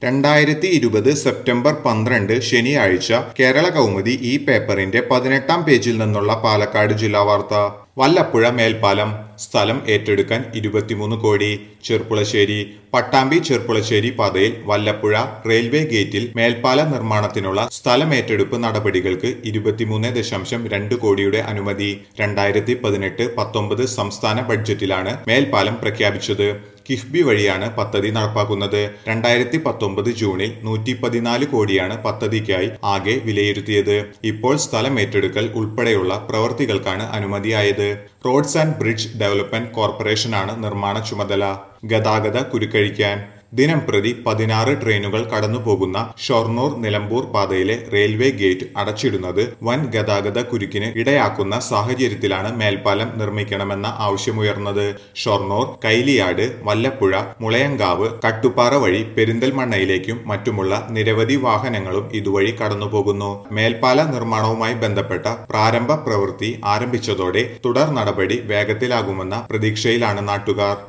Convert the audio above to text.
രണ്ടായിരത്തി ഇരുപത് സെപ്റ്റംബർ പന്ത്രണ്ട് ശനിയാഴ്ച കേരള കൗമുദി ഈ പേപ്പറിന്റെ പതിനെട്ടാം പേജിൽ നിന്നുള്ള പാലക്കാട് ജില്ലാ വാർത്ത വല്ലപ്പുഴ മേൽപ്പാലം സ്ഥലം ഏറ്റെടുക്കാൻ ഇരുപത്തിമൂന്ന് കോടി ചെർപ്പുളശ്ശേരി പട്ടാമ്പി ചെർപ്പുളശ്ശേരി പാതയിൽ വല്ലപ്പുഴ റെയിൽവേ ഗേറ്റിൽ മേൽപ്പാല നിർമ്മാണത്തിനുള്ള സ്ഥലം ഏറ്റെടുപ്പ് നടപടികൾക്ക് ഇരുപത്തിമൂന്ന് ദശാംശം രണ്ട് കോടിയുടെ അനുമതി രണ്ടായിരത്തി പതിനെട്ട് പത്തൊമ്പത് സംസ്ഥാന ബഡ്ജറ്റിലാണ് മേൽപ്പാലം പ്രഖ്യാപിച്ചത് കിഫ്ബി വഴിയാണ് പദ്ധതി നടപ്പാക്കുന്നത് രണ്ടായിരത്തി പത്തൊമ്പത് ജൂണിൽ നൂറ്റി പതിനാല് കോടിയാണ് പദ്ധതിക്കായി ആകെ വിലയിരുത്തിയത് ഇപ്പോൾ സ്ഥലം ഏറ്റെടുക്കൽ ഉൾപ്പെടെയുള്ള പ്രവൃത്തികൾക്കാണ് അനുമതിയായത് റോഡ്സ് ആൻഡ് ബ്രിഡ്ജ് ഡെവലപ്മെന്റ് കോർപ്പറേഷനാണ് നിർമ്മാണ ചുമതല ഗതാഗത കുരുക്കഴിക്കാൻ ദിനം പ്രതി പതിനാറ് ട്രെയിനുകൾ കടന്നുപോകുന്ന ഷൊർണൂർ നിലമ്പൂർ പാതയിലെ റെയിൽവേ ഗേറ്റ് അടച്ചിടുന്നത് വൻ ഗതാഗത കുരുക്കിന് ഇടയാക്കുന്ന സാഹചര്യത്തിലാണ് മേൽപ്പാലം നിർമ്മിക്കണമെന്ന ആവശ്യമുയർന്നത് ഷൊർണൂർ കൈലിയാട് വല്ലപ്പുഴ മുളയങ്കാവ് കട്ടുപ്പാറ വഴി പെരിന്തൽമണ്ണയിലേക്കും മറ്റുമുള്ള നിരവധി വാഹനങ്ങളും ഇതുവഴി കടന്നുപോകുന്നു മേൽപ്പാല നിർമ്മാണവുമായി ബന്ധപ്പെട്ട പ്രാരംഭ പ്രവൃത്തി ആരംഭിച്ചതോടെ തുടർ നടപടി വേഗത്തിലാകുമെന്ന പ്രതീക്ഷയിലാണ് നാട്ടുകാർ